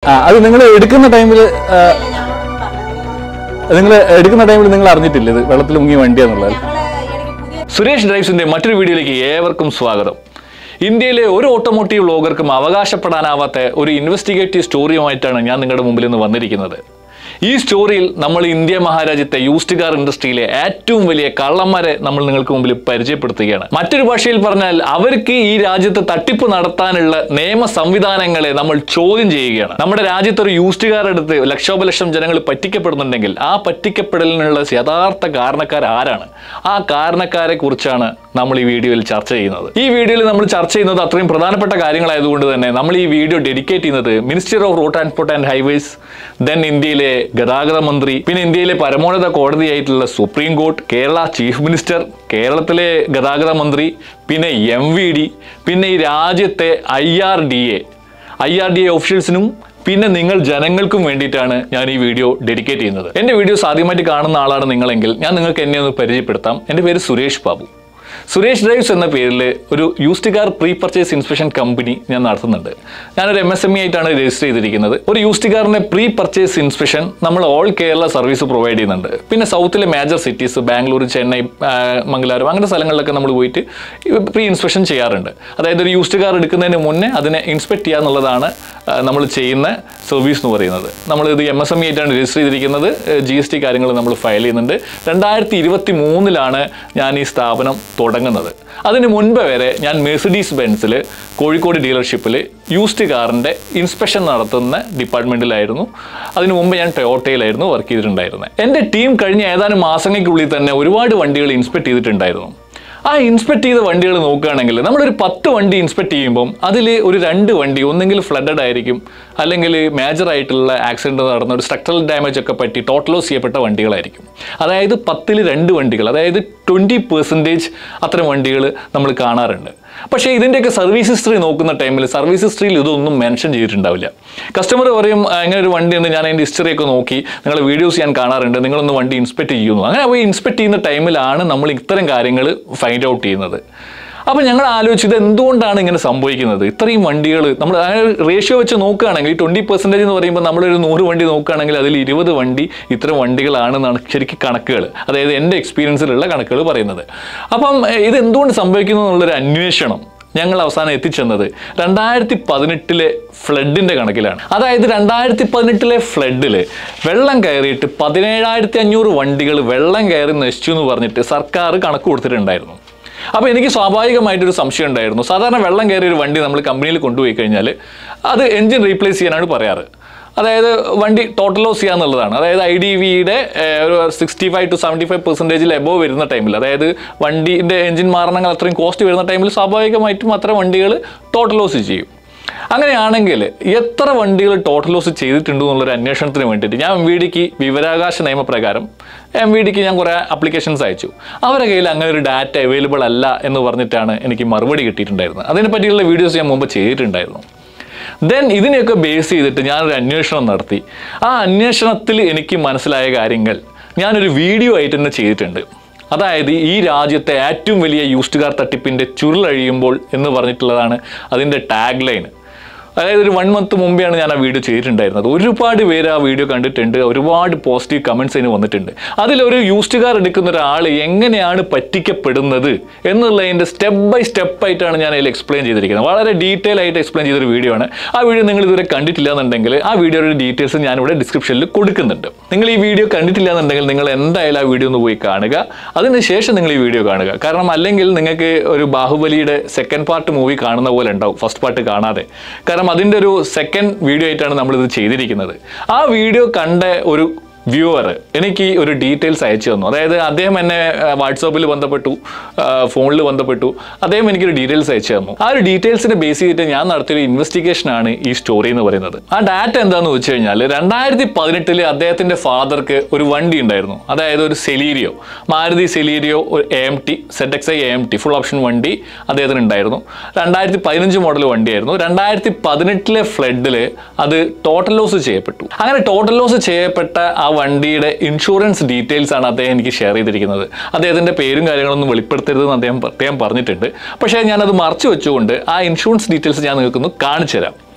ആ അത് നിങ്ങൾ എടുക്കുന്ന ടൈമിൽ ഞങ്ങളൊന്നും പറഞ്ഞിട്ടില്ല നിങ്ങൾ എടുക്കുന്ന ടൈമിൽ നിങ്ങൾ അറിഞ്ഞിട്ടില്ല ഇത് വെള്ളത്തിൽ മുങ്ങിയ വണ്ടിയാന്നുള്ളത് ഞങ്ങള് ഇടയ്ക്ക് പുതിയ സുരേഷ് ഡ്രൈവ്സിന്റെ മറ്റൊരു വീഡിയോയിലേക്ക് ഏവർക്കും സ്വാഗതം ഇന്ത്യയിലെ ഒരു ഓട്ടോമോട്ടീവ് വ്ളോഗർക്കും അവകാശപ്പെടാനാവാത്ത ഒരു ഇൻവെസ്റ്റിഗേറ്റീവ് സ്റ്റോറിയുമായിട്ടാണ് ഞാൻ നിങ്ങളുടെ മുമ്പിൽ നിന്ന് വന്നിരിക്കുന്നത് ഈ സ്റ്റോറിയിൽ നമ്മൾ ഇന്ത്യ മഹാരാജ്യത്തെ യൂസ്ഡ് കാർ ഇൻഡസ്ട്രിയിലെ ഏറ്റവും വലിയ കള്ളന്മാരെ നമ്മൾ നിങ്ങൾക്ക് മുമ്പിൽ പരിചയപ്പെടുത്തുകയാണ് മറ്റൊരു ഭാഷയിൽ പറഞ്ഞാൽ അവർക്ക് ഈ രാജ്യത്ത് തട്ടിപ്പ് നടത്താനുള്ള നിയമ സംവിധാനങ്ങളെ നമ്മൾ ചോദ്യം ചെയ്യുകയാണ് നമ്മുടെ രാജ്യത്ത് ഒരു യൂസ്ഡ് കാർ എടുത്ത് ലക്ഷോപലക്ഷം ജനങ്ങൾ പറ്റിക്കപ്പെടുന്നുണ്ടെങ്കിൽ ആ പറ്റിക്കപ്പെടലിനുള്ള യഥാർത്ഥ കാരണക്കാർ ആരാണ് ആ കാരണക്കാരെ കുറിച്ചാണ് നമ്മൾ ഈ വീഡിയോയിൽ ചർച്ച ചെയ്യുന്നത് ഈ വീഡിയോയിൽ നമ്മൾ ചർച്ച ചെയ്യുന്നത് അത്രയും പ്രധാനപ്പെട്ട കാര്യങ്ങളായതുകൊണ്ട് തന്നെ നമ്മൾ ഈ വീഡിയോ ഡെഡിക്കേറ്റ് ചെയ്യുന്നത് minister of road transport and highways then ഇന്ത്യയിലെ ഗതാഗത മന്ത്രി പിന്നെ ഇന്ത്യയിലെ പരമോന്നത കോടതിയായിട്ടുള്ള supreme court Kerala chief minister കേരളത്തിലെ ഗതാഗത മന്ത്രി പിന്നെ എം വി ഡി പിന്നെ ഈ രാജ്യത്തെ I R D A I R D A ഓഫീഷ്യൽസിനും പിന്നെ നിങ്ങൾ ജനങ്ങൾക്കും വേണ്ടിയിട്ടാണ് ഞാൻ ഈ വീഡിയോ ഡെഡിക്കേറ്റ് ചെയ്യുന്നത് എൻ്റെ വീഡിയോസ് ആദ്യമായിട്ട് കാണുന്ന ആളാണ് നിങ്ങളെങ്കിൽ ഞാൻ നിങ്ങൾക്ക് എന്നെ ഒന്ന് പരിചയപ്പെടുത്താം എൻ്റെ പേര് സുരേഷ് ബാബു സുരേഷ് ഡ്രൈവ്സ് എന്ന പേരിൽ ഒരു used car pre purchase inspection company ഞാൻ നടത്തുന്നുണ്ട് ഞാനൊരു എം എസ് എം ഇ ആയിട്ടാണ് രജിസ്റ്റർ ചെയ്തിരിക്കുന്നത് ഒരു യൂസ്ഡ് കാറിന്റെ പ്രീ പർച്ചേസ് ഇൻസ്പെക്ഷൻ നമ്മൾ ഓൾ കേരള സർവീസ് പ്രൊവൈഡ് ചെയ്യുന്നുണ്ട് പിന്നെ സൗത്തിലെ മേജർ സിറ്റീസ് ബാംഗ്ലൂർ ചെന്നൈ ആ, മംഗലാപുരം അങ്ങനെ സ്ഥലങ്ങളിലൊക്കെ നമ്മൾ പോയിട്ട് പ്രീ ഇൻസ്പെക്ഷൻ ചെയ്യാറുണ്ട് അതായത് ഒരു യൂസ്ഡ് കാർ എടുക്കുന്നതിന് മുന്നേ അതിനെ ഇൻസ്പെക്ട് ചെയ്യുക എന്നുള്ളതാണ് നമ്മൾ ചെയ്യുന്ന സർവീസ് എന്ന് പറയുന്നത് നമ്മൾ ഇത് എം എസ് എം ഇ ആയിട്ടാണ് രജിസ്റ്റർ ചെയ്തിരിക്കുന്നത് ജി എസ് ടി കാര്യങ്ങൾ നമ്മൾ ഫയൽ ചെയ്യുന്നുണ്ട് രണ്ടായിരത്തി ഇരുപത്തി മൂന്നിലാണ് ഞാൻ ഈ സ്ഥാപനം തുടങ്ങുന്നത് അതിന് മുൻപ് വരെ ഞാൻ മെഴ്സിഡീസ് ബെൻസിൽ കോഴിക്കോട് ഡീലർഷിപ്പിൽ യൂസ്ഡ് കാറിൻ്റെ ഇൻസ്പെക്ഷൻ നടത്തുന്ന ഡിപ്പാർട്ട്മെൻറ്റിലായിരുന്നു അതിന് മുമ്പ് ഞാൻ ടൊയോട്ടയിലായിരുന്നു വർക്ക് ചെയ്തിട്ടുണ്ടായിരുന്നത് എൻ്റെ ടീം കഴിഞ്ഞ ഏതാനും മാസങ്ങൾക്കുള്ളിൽ തന്നെ ഒരുപാട് വണ്ടികൾ ഇൻസ്പെക്ട് ചെയ്തിട്ടുണ്ടായിരുന്നു ആ ഇൻസ്പെക്ട് ചെയ്ത വണ്ടികൾ നോക്കുകയാണെങ്കിൽ നമ്മളൊരു പത്ത് വണ്ടി ഇൻസ്പെക്ട് ചെയ്യുമ്പം അതിൽ ഒരു രണ്ട് വണ്ടി ഒന്നെങ്കിൽ ഫ്ലഡഡ് ആയിരിക്കും അല്ലെങ്കിൽ മേജർ ആയിട്ടുള്ള ആക്സിഡന്റ് നടന്ന ഒരു സ്ട്രക്ചറൽ ഡാമേജ് ഒക്കെ പറ്റി ടോട്ടൽ ലോസ് ചെയ്യപ്പെട്ട വണ്ടികളായിരിക്കും അതായത് പത്തിൽ രണ്ട് വണ്ടികൾ അതായത് ട്വൻറ്റി പെർസെൻറ്റേജ് അത്തരം വണ്ടികൾ നമ്മൾ കാണാറുണ്ട് പക്ഷേ ഇതിൻ്റെയൊക്കെ സർവീസ് ഹിസ്റ്ററി നോക്കുന്ന ടൈമിൽ സർവീസ് ഹിസ്റ്ററിയിൽ ഇതൊന്നും മെൻഷൻ ചെയ്തിട്ടുണ്ടാവില്ല കസ്റ്റമർ പറയും "ആ, ഇങ്ങനെ ഒരു വണ്ടി ഉണ്ട് ഞാൻ അതിൻ്റെ ഹിസ്റ്ററി ഒക്കെ നോക്കി നിങ്ങളുടെ വീഡിയോസ് ഞാൻ കാണാറുണ്ട് നിങ്ങളൊന്ന് വണ്ടി ഇൻസ്പെക്ട് ചെയ്യുന്നു അങ്ങനെ പോയി ഇൻസ്പെക്ട് ചെയ്യുന്ന ടൈമിലാണ് നമ്മൾ ഇത്തരം കാര്യങ്ങൾ ഫൈൻഡ് ഔട്ട് ചെയ്യുന്നത് അപ്പോൾ ഞങ്ങൾ ആലോചിച്ചത് എന്തുകൊണ്ടാണ് ഇങ്ങനെ സംഭവിക്കുന്നത് ഇത്രയും വണ്ടികൾ നമ്മൾ റേഷ്യോ വെച്ച് നോക്കുകയാണെങ്കിൽ ട്വൻറ്റി പെർസെൻറ്റേജ് എന്ന് പറയുമ്പോൾ നമ്മളൊരു നൂറ് വണ്ടി നോക്കുകയാണെങ്കിൽ അതിൽ ഇരുപത് വണ്ടി ഇത്തരം വണ്ടികളാണെന്നാണ് ശരിക്കും കണക്കുകൾ അതായത് എൻ്റെ എക്സ്പീരിയൻസിലുള്ള കണക്കുകൾ പറയുന്നത് അപ്പം എഹ്, ഇത് എന്തുകൊണ്ട് സംഭവിക്കുന്നു എന്നുള്ളൊരു അന്വേഷണം ഞങ്ങൾ അവസാനം എത്തിച്ചെന്നത് രണ്ടായിരത്തി പതിനെട്ടിലെ ഫ്ലഡിന്റെ കണക്കിലാണ് അതായത് രണ്ടായിരത്തി പതിനെട്ടിലെ ഫ്ലഡിൽ വെള്ളം കയറിയിട്ട് പതിനേഴായിരത്തി അഞ്ഞൂറ് വണ്ടികൾ വെള്ളം കയറി നശിച്ചു എന്ന് പറഞ്ഞിട്ട് സർക്കാർ കണക്ക് കൊടുത്തിട്ടുണ്ടായിരുന്നു അപ്പോൾ എനിക്ക് സ്വാഭാവികമായിട്ടൊരു സംശയം ഉണ്ടായിരുന്നു സാധാരണ വെള്ളം കയറിയ ഒരു വണ്ടി നമ്മൾ കമ്പനിയിൽ കൊണ്ടുപോയി കഴിഞ്ഞാൽ അത് എൻജിൻ റീപ്ലേസ് ചെയ്യാനാണ് പറയാറ് അതായത് വണ്ടി ടോട്ടൽ ലോസ് ചെയ്യുക എന്നുള്ളതാണ് അതായത് ഐ ഡി വിയുടെ ഒരു sixty five to seventy five പെർസെൻറ്റേജിൽ എബോ വരുന്ന ടൈമിൽ അതായത് വണ്ടിൻ്റെ എഞ്ചിൻ മാറണമെങ്കിൽ അത്രയും കോസ്റ്റ് വരുന്ന ടൈമിൽ സ്വാഭാവികമായിട്ടും അത്ര വണ്ടികൾ ടോട്ടൽ ലോസ് ചെയ്യും അങ്ങനെയാണെങ്കിൽ എത്ര വണ്ടികൾ ടോട്ടൽ ലോസ് ചെയ്തിട്ടുണ്ട് എന്നുള്ളൊരു അന്വേഷണത്തിന് വേണ്ടിയിട്ട് ഞാൻ എം വി ഡിക്ക് വിവരാവകാശ നിയമപ്രകാരം എം വി ഡിക്ക് ഞാൻ കുറേ ആപ്ലിക്കേഷൻസ് അയച്ചു അവരുടെ കയ്യിൽ അങ്ങനെ ഒരു ഡാറ്റ അവൈലബിൾ അല്ല എന്ന് പറഞ്ഞിട്ടാണ് എനിക്ക് മറുപടി കിട്ടിയിട്ടുണ്ടായിരുന്നത് അതിനെ പറ്റിയുള്ള വീഡിയോസ് ഞാൻ മുമ്പ് ചെയ്തിട്ടുണ്ടായിരുന്നു ദെൻ ഇതിനെയൊക്കെ ബേസ് ചെയ്തിട്ട് ഞാനൊരു അന്വേഷണം നടത്തി ആ അന്വേഷണത്തിൽ എനിക്ക് മനസ്സിലായ കാര്യങ്ങൾ ഞാനൊരു വീഡിയോ ആയിട്ട് തന്നെ ചെയ്തിട്ടുണ്ട് അതായത് ഈ രാജ്യത്തെ ഏറ്റവും വലിയ യൂസ്ഡ് കാർ തട്ടിപ്പിൻ്റെ ചുരുളഴിയുമ്പോൾ എന്ന് പറഞ്ഞിട്ടുള്ളതാണ് അതിൻ്റെ ടാഗ് ലൈൻ അതായത് ഒരു വൺ മന്ത് മുമ്പെയാണ് ഞാൻ ആ വീഡിയോ ചെയ്തിട്ടുണ്ടായിരുന്നത് ഒരുപാട് പേര് ആ വീഡിയോ കണ്ടിട്ടുണ്ട് ഒരുപാട് പോസിറ്റീവ് കമൻസ് അതിന് വന്നിട്ടുണ്ട് അതിലൊരു യൂസ്ഡ് കാർ എടുക്കുന്ന ഒരാൾ എങ്ങനെയാണ് പറ്റിക്കപ്പെടുന്നത് എന്നുള്ളതിൻ്റെ സ്റ്റെപ്പ് ബൈ സ്റ്റെപ്പ് ആയിട്ടാണ് ഞാൻ അതിൽ എക്സ്പ്ലെയിൻ ചെയ്തിരിക്കുന്നത് വളരെ ഡീറ്റെയിൽ ആയിട്ട് എക്സ്പ്ലെയിൻ ചെയ്തൊരു വീഡിയോ ആണ് ആ വീഡിയോ നിങ്ങൾ ഇതുവരെ കണ്ടിട്ടില്ല എന്നുണ്ടെങ്കിൽ ആ വീഡിയോയുടെ ഡീറ്റെയിൽസ് ഞാനിവിടെ ഡിസ്ക്രിപ്ഷനിൽ കൊടുക്കുന്നുണ്ട് നിങ്ങൾ ഈ വീഡിയോ കണ്ടിട്ടില്ല എന്നുണ്ടെങ്കിൽ നിങ്ങൾ എന്തായാലും ആ വീഡിയോ ഒന്ന് പോയി കാണുക അതിനുശേഷം നിങ്ങൾ ഈ വീഡിയോ കാണുക കാരണം അല്ലെങ്കിൽ നിങ്ങൾക്ക് ഒരു ബാഹുബലിയുടെ സെക്കൻഡ് പാർട്ട് മൂവി കാണുന്ന പോലെ ഉണ്ടാവും ഫസ്റ്റ് പാർട്ട് കാണാതെ കാരണം അതിൻ്റെ ഒരു സെക്കൻഡ് വീഡിയോ ആയിട്ടാണ് നമ്മളിത് ചെയ്തിരിക്കുന്നത് ആ വീഡിയോ കണ്ട ഒരു വ്യൂവർ എനിക്ക് ഈ ഒരു ഡീറ്റെയിൽസ് അയച്ചു തന്നു അതായത് അദ്ദേഹം എന്നെ വാട്സാപ്പിൽ ബന്ധപ്പെട്ടു ഫോണിൽ ബന്ധപ്പെട്ടു അദ്ദേഹം എനിക്കൊരു ഡീറ്റെയിൽസ് അയച്ചു തന്നു ആ ഒരു ഡീറ്റെയിൽസിനെ ബേസ് ചെയ്തിട്ട് ഞാൻ നടത്തിയൊരു ഇൻവെസ്റ്റിഗേഷൻ ആണ് ഈ സ്റ്റോറി എന്ന് പറയുന്നത് ആ ഡാറ്റ എന്താണെന്ന് വെച്ച് കഴിഞ്ഞാൽ രണ്ടായിരത്തി പതിനെട്ടില് അദ്ദേഹത്തിന്റെ ഫാദർക്ക് ഒരു വണ്ടി ഉണ്ടായിരുന്നു അതായത് ഒരു സെലീരിയോ മാരുതി സെലീരിയോ ഒരു A M T Z X I A M T full option വണ്ടി അദ്ദേഹത്തിന് ഉണ്ടായിരുന്നു രണ്ടായിരത്തി പതിനഞ്ച് മോഡൽ വണ്ടിയായിരുന്നു രണ്ടായിരത്തി പതിനെട്ടിലെ ഫ്ലഡിൽ അത് ടോട്ടൽ ലോസ് ചെയ്യപ്പെട്ടു അങ്ങനെ ടോട്ടൽ ലോസ് ചെയ്യപ്പെട്ട ആ വണ്ടിയുടെ ഇൻഷുറൻസ് ഡീറ്റെയിൽസ് ആണ് അദ്ദേഹം എനിക്ക് ഷെയർ ചെയ്തിരിക്കുന്നത് അദ്ദേഹത്തിന്റെ പേരും കാര്യങ്ങളൊന്നും വെളിപ്പെടുത്തരുതെന്ന് അദ്ദേഹം പ്രത്യേകം പറഞ്ഞിട്ടുണ്ട് പക്ഷേ ഞാനത് മറച്ചു വെച്ചുകൊണ്ട് ആ ഇൻഷുറൻസ് ഡീറ്റെയിൽസ് ഞാൻ നിങ്ങൾക്കൊന്ന് കാണിച്ചു തരാം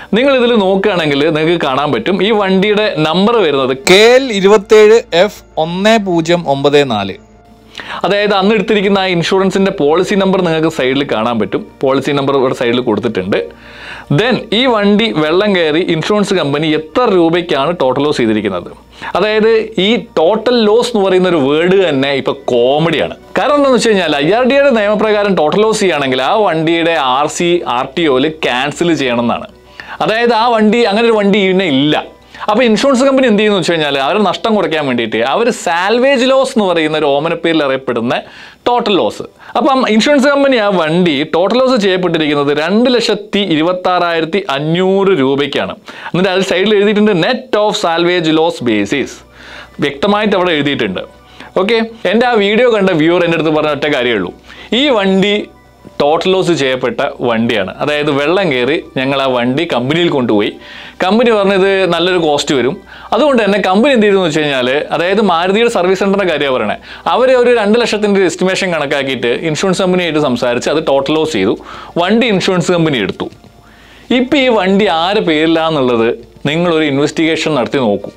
നിങ്ങൾ ഇതിൽ നോക്കുകയാണെങ്കിൽ നിങ്ങൾക്ക് കാണാൻ പറ്റും ഈ വണ്ടിയുടെ നമ്പർ വരുന്നത് കെ എൽ ഇരുപത്തേഴ് എഫ് ഒന്ന് പൂജ്യം ഒമ്പത് നാല് അതായത് അന്ന് എടുത്തിരിക്കുന്ന ആ ഇൻഷുറൻസിന്റെ പോളിസി നമ്പർ നിങ്ങൾക്ക് സൈഡിൽ കാണാൻ പറ്റും പോളിസി നമ്പർ ഇവിടെ സൈഡിൽ കൊടുത്തിട്ടുണ്ട് ദെൻ ഈ വണ്ടി വെള്ളം കയറി ഇൻഷുറൻസ് കമ്പനി എത്ര രൂപയ്ക്കാണ് ടോട്ടൽ ലോസ് ചെയ്തിരിക്കുന്നത് അതായത് ഈ ടോട്ടൽ ലോസ് എന്ന് പറയുന്ന ഒരു വേർഡ് തന്നെ ഇപ്പൊ കോമഡിയാണ് കാരണം എന്താണെന്ന് വെച്ച് കഴിഞ്ഞാൽ ഐ ആർ ഡിയുടെ നിയമപ്രകാരം ടോട്ടൽ ലോസ് ചെയ്യുകയാണെങ്കിൽ ആ വണ്ടിയുടെ ആർ സി ആർ ടി ഒയിൽ ക്യാൻസൽ ചെയ്യണം എന്നാണ് അതായത് ആ വണ്ടി അങ്ങനെ ഒരു വണ്ടി ഇതിനെ ഇല്ല അപ്പോൾ ഇൻഷുറൻസ് കമ്പനി എന്ത് ചെയ്യുന്നു വെച്ച് കഴിഞ്ഞാൽ അവർ നഷ്ടം കുറയ്ക്കാൻ വേണ്ടിയിട്ട് അവർ സാൽവേജ് ലോസ് എന്ന് പറയുന്ന ഒരു ഓമനപ്പേരിൽ അറിയപ്പെടുന്ന ടോട്ടൽ ലോസ് അപ്പം ഇൻഷുറൻസ് കമ്പനി ആ വണ്ടി ടോട്ടൽ ലോസ് ചെയ്യപ്പെട്ടിരിക്കുന്നത് രണ്ട് ലക്ഷത്തി ഇരുപത്തി ആറായിരത്തി അഞ്ഞൂറ് രൂപയ്ക്കാണ് എന്നിട്ട് അത് സൈഡിൽ എഴുതിയിട്ടുണ്ട് net of salvage loss basis വ്യക്തമായിട്ട് അവിടെ എഴുതിയിട്ടുണ്ട് ഓക്കെ എൻ്റെ ആ വീഡിയോ കണ്ട വ്യൂവർ എൻ്റെ അടുത്ത് പറഞ്ഞ ഒറ്റ കാര്യമേ ഉള്ളൂ ഈ വണ്ടി ടോട്ടൽ ലോസ് ചെയ്യപ്പെട്ട വണ്ടിയാണ് അതായത് വെള്ളം കയറി ഞങ്ങൾ ആ വണ്ടി കമ്പനിയിൽ കൊണ്ടുപോയി കമ്പനി പറഞ്ഞത് നല്ലൊരു കോസ്റ്റ് വരും അതുകൊണ്ട് തന്നെ കമ്പനി എന്ത് ചെയ്തെന്ന് വെച്ച് കഴിഞ്ഞാൽ അതായത് മാരുതിയുടെ സർവീസ് സെൻ്ററിൻ്റെ കാര്യമാണ് പറയണേ അവർ ഒരു രണ്ട് ലക്ഷത്തിൻ്റെ എസ്റ്റിമേഷൻ കണക്കാക്കിയിട്ട് ഇൻഷുറൻസ് കമ്പനിയായിട്ട് സംസാരിച്ച് അത് ടോട്ടൽ ലോസ് ചെയ്തു വണ്ടി ഇൻഷുറൻസ് കമ്പനി എടുത്തു ഇപ്പം ഈ വണ്ടി ആരെ പേരിലാന്നുള്ളത് നിങ്ങളൊരു ഇൻവെസ്റ്റിഗേഷൻ നടത്തി നോക്കൂ